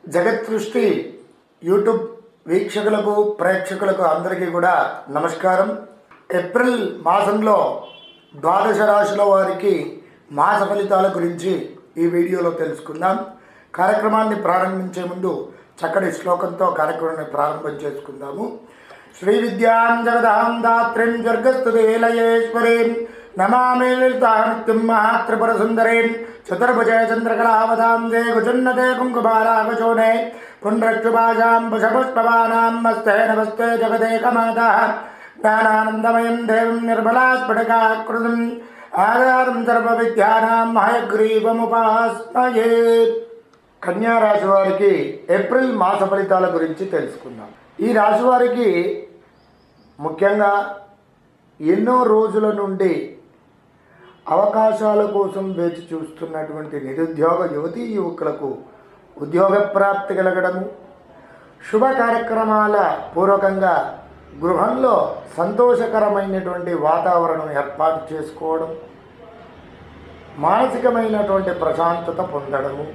జగత్ సృష్టి యూట్యూబ్ వీక్షకులకు ప్రేక్షకులకు అందరికీ కూడా నమస్కారం ఏప్రిల్ మాసంలో ద్వాదశ రాశుల వారికి మాస ఫలితాల గురించి ఈ వీడియోలో తెలుసుకుందాం కార్యక్రమాన్ని ప్రారంభించే ముందు చక్కటి శ్లోకంతో కార్యక్రమాన్ని ప్రారంభం చేసుకుందాము శ్రీ విద్యాం జగదాం దాత్రిం జర్గస్తుదేలయేశ్వరీం నమామి లలితానిత్యం మహాత్రిపుర సుందరీం చతుర్భుజే చంద్రకళావతాం దే కుచున్నతే కుంకుమారాగచోనే పుండ్రక్షుభాషాం పుషపుష్పవానాం మస్తే నమస్తే జగదేకమాతా జ్ఞానానందమయం దేవం నిర్మలాస్ఫటికాకృతిం ఆధారం సర్వవిద్యానాం హయగ్రీవముపాస్మయే కన్యా రాశి వారికి ఏప్రిల్ మాస ఫలితాల గురించి తెలుసుకుందాం ఈ రాశి వారికి ముఖ్యంగా ఎన్నో రోజుల నుండి అవకాశాల కోసం వేచి చూస్తున్నటువంటి నిరుద్యోగ యువతీ యువకులకు ఉద్యోగ ప్రాప్తి కలగడము శుభ కార్యక్రమాల పూర్వకంగా గృహంలో సంతోషకరమైనటువంటి వాతావరణం ఏర్పాటు చేసుకోవడం మానసికమైనటువంటి ప్రశాంతత పొందడము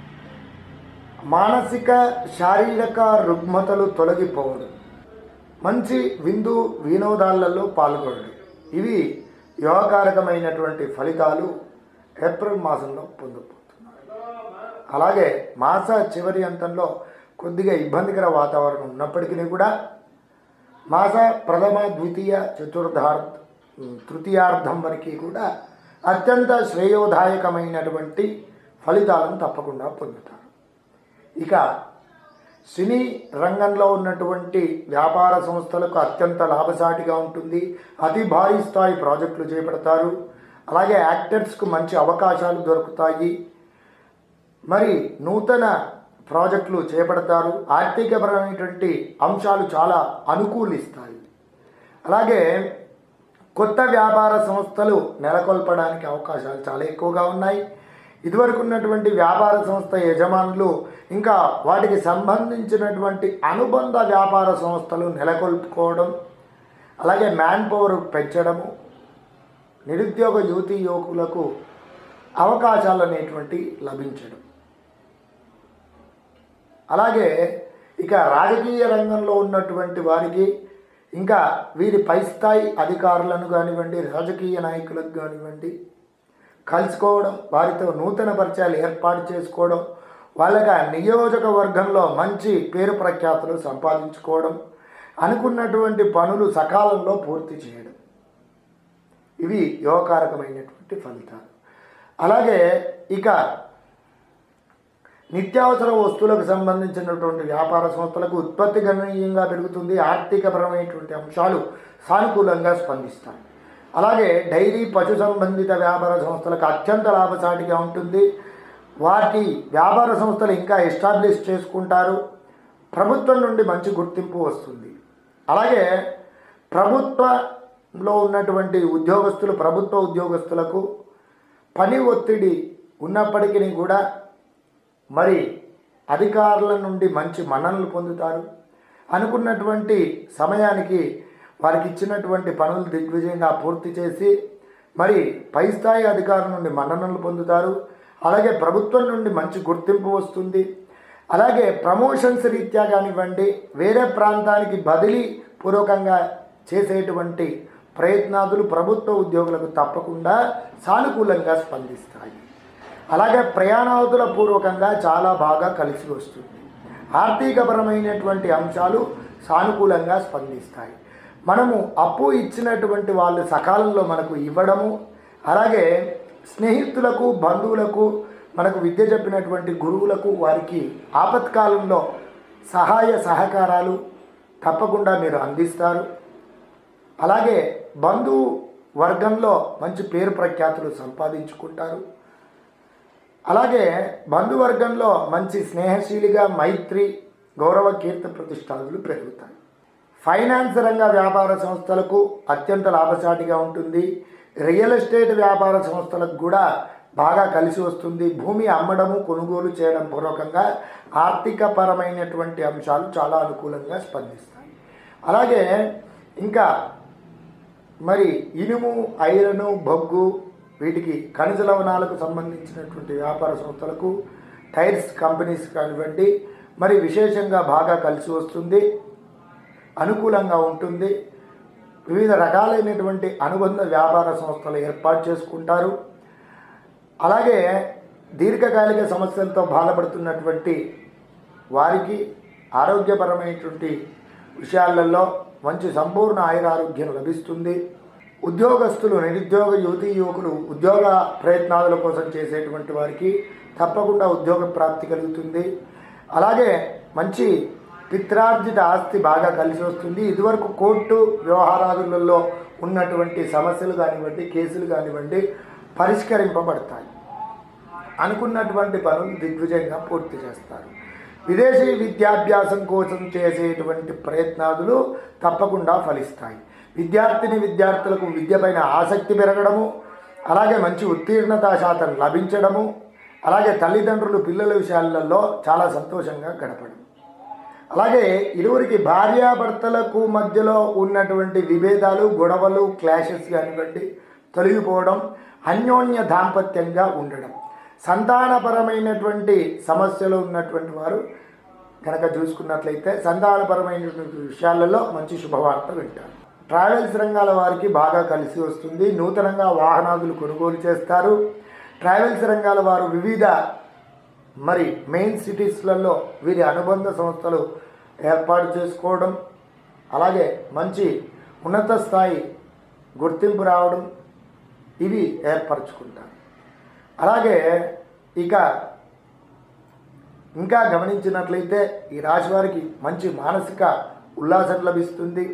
మానసిక శారీరక రుగ్మతలు తొలగిపోవడం మంచి విందు వినోదాలలో పాల్గొనడం ఇవి యోగకారకమైనటువంటి ఫలితాలు ఏప్రిల్ మాసంలో పొందబోతున్నారు అలాగే మాస చివరి అంతంలో కొద్దిగా ఇబ్బందికర వాతావరణం ఉన్నప్పటికీ కూడా మాస ప్రథమ ద్వితీయ చతుర్థార్థ తృతీయార్థం వరకు కూడా అత్యంత శ్రేయోదాయకమైనటువంటి ఫలితాలను తప్పకుండా పొందుతారు ఇక సినీ రంగంలో ఉన్నటువంటి వ్యాపార సంస్థలకు అత్యంత లాభసాటిగా ఉంటుంది అతి భారీ స్థాయి ప్రాజెక్టులు చేపడతారు అలాగే యాక్టర్స్కు మంచి అవకాశాలు దొరుకుతాయి మరి నూతన ప్రాజెక్టులు చేపడతారు ఆర్థికపరమైనటువంటి అంశాలు చాలా అనుకూలిస్తాయి అలాగే కొత్త వ్యాపార సంస్థలు నెలకొల్పడానికి అవకాశాలు చాలా ఎక్కువగా ఉన్నాయి ఇదివరకు ఉన్నటువంటి వ్యాపార సంస్థ యజమానులు ఇంకా వాటికి సంబంధించినటువంటి అనుబంధ వ్యాపార సంస్థలు నెలకొల్పుకోవడం అలాగే మ్యాన్ పవర్ పెంచడము నిరుద్యోగ యువతీ యువకులకు అవకాశాలు అనేటువంటి లభించడం అలాగే ఇక రాజకీయ రంగంలో ఉన్నటువంటి వారికి ఇంకా వీరి పై స్థాయి అధికారులను కానివ్వండి రాజకీయ నాయకులకు కానివ్వండి కలుసుకోవడం వారితో నూతన పరిచయాలు ఏర్పాటు చేసుకోవడం వాళ్ళకి ఆ నియోజకవర్గంలో మంచి పేరు ప్రఖ్యాతులు సంపాదించుకోవడం అనుకున్నటువంటి పనులు సకాలంలో పూర్తి చేయడం ఇవి యోగకారకమైనటువంటి ఫలితాలు అలాగే ఇక నిత్యావసర వస్తువులకు సంబంధించినటువంటి వ్యాపార సంస్థలకు ఉత్పత్తి గణనీయంగా పెరుగుతుంది ఆర్థికపరమైనటువంటి అంశాలు సానుకూలంగా స్పందిస్తాయి అలాగే డైరీ పశు సంబంధిత వ్యాపార సంస్థలకు అత్యంత లాభసాటిగా ఉంటుంది వాటి వ్యాపార సంస్థలు ఇంకా ఎస్టాబ్లిష్ చేసుకుంటారు ప్రభుత్వం నుండి మంచి గుర్తింపు వస్తుంది అలాగే ప్రభుత్వంలో ఉన్నటువంటి ఉద్యోగస్తులు ప్రభుత్వ ఉద్యోగస్తులకు పని ఒత్తిడి ఉన్నప్పటికీ కూడా మరి అధికారుల నుండి మంచి మన్ననలు పొందుతారు అనుకున్నటువంటి సమయానికి వారికి ఇచ్చినటువంటి పనులు దిగ్విజయంగా పూర్తి చేసి మరి పై స్థాయి అధికారుల నుండి మన్ననలు పొందుతారు అలాగే ప్రభుత్వం నుండి మంచి గుర్తింపు వస్తుంది అలాగే ప్రమోషన్స్ రీత్యా కానివ్వండి వేరే ప్రాంతానికి బదిలీ పూర్వకంగా చేసేటువంటి ప్రయత్నాదులు ప్రభుత్వ ఉద్యోగులకు తప్పకుండా సానుకూలంగా స్పందిస్తాయి అలాగే ప్రయాణాదుల పూర్వకంగా చాలా బాగా కలిసి వస్తుంది ఆర్థికపరమైనటువంటి అంశాలు సానుకూలంగా స్పందిస్తాయి మనము అప్పు ఇచ్చినటువంటి వాళ్ళు సకాలంలో మనకు ఇవ్వడము అలాగే స్నేహితులకు బంధువులకు మనకు విద్య చెప్పినటువంటి గురువులకు వారికి ఆపత్కాలంలో సహాయ సహకారాలు తప్పకుండా మీరు అందిస్తారు అలాగే బంధువు వర్గంలో మంచి పేరు ప్రఖ్యాతులు సంపాదించుకుంటారు అలాగే బంధువర్గంలో మంచి స్నేహశీలిగా మైత్రి గౌరవ కీర్తి ప్రతిష్టాదులు పెరుగుతాయి ఫైనాన్స్ రంగ వ్యాపార సంస్థలకు అత్యంత లాభసాటిగా ఉంటుంది రియల్ ఎస్టేట్ వ్యాపార సంస్థలకు కూడా బాగా కలిసి వస్తుంది భూమి అమ్మడము కొనుగోలు చేయడం పూర్వకంగా ఆర్థికపరమైనటువంటి అంశాలు చాలా అనుకూలంగా స్పందిస్తాయి అలాగే ఇంకా మరి ఇనుము ఐరను బొగ్గు వీటికి ఖనిజ లవణాలకు సంబంధించినటువంటి వ్యాపార సంస్థలకు టైర్స్ కంపెనీస్ కానివ్వండి మరి విశేషంగా బాగా కలిసి వస్తుంది అనుకూలంగా ఉంటుంది వివిధ రకాలైనటువంటి అనుబంధ వ్యాపార సంస్థలు ఏర్పాటు చేసుకుంటారు అలాగే దీర్ఘకాలిక సమస్యలతో బాధపడుతున్నటువంటి వారికి ఆరోగ్యపరమైనటువంటి విషయాలలో మంచి సంపూర్ణ ఆయురారోగ్యం లభిస్తుంది ఉద్యోగస్తులు నిరుద్యోగ యువతీ యువకులు ఉద్యోగ ప్రయత్నాల కోసం చేసేటువంటి వారికి తప్పకుండా ఉద్యోగ ప్రాప్తి కలుగుతుంది అలాగే మంచి పిత్రార్జిత ఆస్తి బాగా కలిసి వస్తుంది ఇదివరకు కోర్టు వ్యవహారాదులలో ఉన్నటువంటి సమస్యలు కానివ్వండి కేసులు కానివ్వండి పరిష్కరింపబడతాయి అనుకున్నటువంటి పనులు దిగ్విజయంగా పూర్తి చేస్తారు విదేశీ విద్యాభ్యాసం కోసం చేసేటువంటి ప్రయత్నాదులు తప్పకుండా ఫలిస్తాయి విద్యార్థిని విద్యార్థులకు విద్యపైన ఆసక్తి పెరగడము అలాగే మంచి ఉత్తీర్ణతా శాతం లభించడము అలాగే తల్లిదండ్రులు పిల్లల విషయాలలో చాలా సంతోషంగా గడపడం అలాగే ఇరువురికి భార్యాభర్తలకు మధ్యలో ఉన్నటువంటి విభేదాలు గొడవలు క్లాషెస్ కానివ్వండి తొలగిపోవడం అన్యోన్య దాంపత్యంగా ఉండడం సంతానపరమైనటువంటి సమస్యలు ఉన్నటువంటి వారు కనుక చూసుకున్నట్లయితే సంతానపరమైనటువంటి విషయాలలో మంచి శుభవార్త వింటారు ట్రావెల్స్ రంగాల వారికి బాగా కలిసి వస్తుంది నూతనంగా వాహనాదులు కొనుగోలు చేస్తారు ట్రావెల్స్ రంగాల వారు వివిధ మరి మెయిన్ సిటీస్లలో వీరి అనుబంధ సంస్థలు ఏర్పాటు చేసుకోవడం అలాగే మంచి ఉన్నత స్థాయి గుర్తింపు రావడం ఇవి ఏర్పరచుకుంటారు అలాగే ఇక ఇంకా గమనించినట్లయితే ఈ రాశి వారికి మంచి మానసిక ఉల్లాసం లభిస్తుంది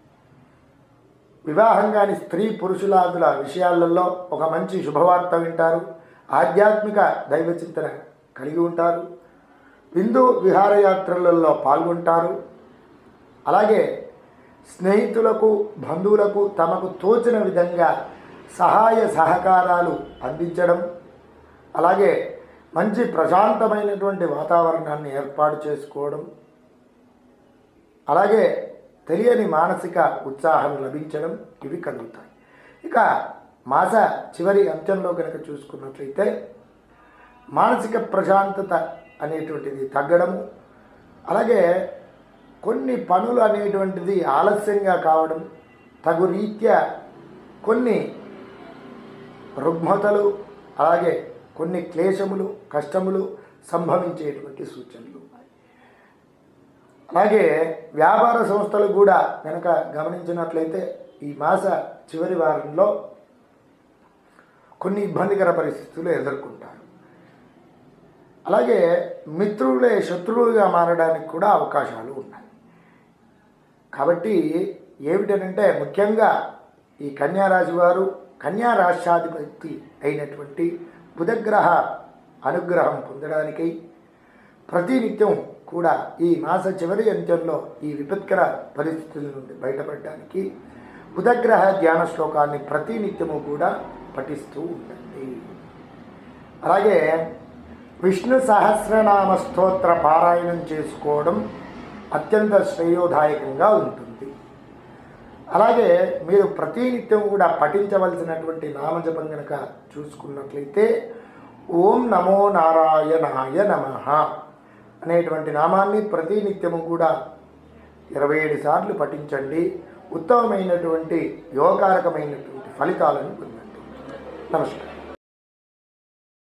వివాహం కాని స్త్రీ పురుషులాదుల విషయాలలో ఒక మంచి శుభవార్త వింటారు ఆధ్యాత్మిక దైవ చింతన కలిగి ఉంటారు విందు విహారయాత్రలలో పాల్గొంటారు అలాగే స్నేహితులకు బంధువులకు తమకు తోచిన విధంగా సహాయ సహకారాలు అందించడం అలాగే మంచి ప్రశాంతమైనటువంటి వాతావరణాన్ని ఏర్పాటు చేసుకోవడం అలాగే తెలియని మానసిక ఉత్సాహం లభించడం ఇవి కలుగుతాయి ఇక మాస చివరి అంత్యంలో కనుక చూసుకున్నట్లయితే మానసిక ప్రశాంతత అనేటువంటిది తగ్గడము అలాగే కొన్ని పనులు అనేటువంటిది ఆలస్యంగా కావడం తగు రీత్యా కొన్ని రుగ్మతలు అలాగే కొన్ని క్లేశములు కష్టములు సంభవించేటువంటి సూచనలు ఉన్నాయి అలాగే వ్యాపార సంస్థలు కూడా కనుక గమనించినట్లయితే ఈ మాస చివరి వారంలో కొన్ని ఇబ్బందికర పరిస్థితులు ఎదుర్కొంటారు అలాగే మిత్రులే శత్రువులుగా మారడానికి కూడా అవకాశాలు ఉన్నాయి కాబట్టి ఏమిటనంటే ముఖ్యంగా ఈ కన్యా రాశి వారు కన్యా రాష్ట్రాధిపతి అయినటువంటి బుధగ్రహ అనుగ్రహం పొందడానికై ప్రతినిత్యం కూడా ఈ మాస చివరి అంత్యంలో ఈ విపత్కర పరిస్థితుల నుండి బయటపడడానికి బుధగ్రహ ధ్యాన శ్లోకాన్ని ప్రతినిత్యము కూడా పఠిస్తూ ఉండండి అలాగే విష్ణు సహస్రనామ స్తోత్ర పారాయణం చేసుకోవడం అత్యంత శ్రేయోదాయకంగా ఉంటుంది అలాగే మీరు ప్రతినిత్యం కూడా పఠించవలసినటువంటి నామజపం కనుక చూసుకున్నట్లయితే ఓం నమో నారాయణాయ నమ అనేటువంటి నామాన్ని ప్రతినిత్యము కూడా ఇరవై ఏడు సార్లు పఠించండి ఉత్తమమైనటువంటి యోగారకమైనటువంటి ఫలితాలను పొందండి నమస్కారం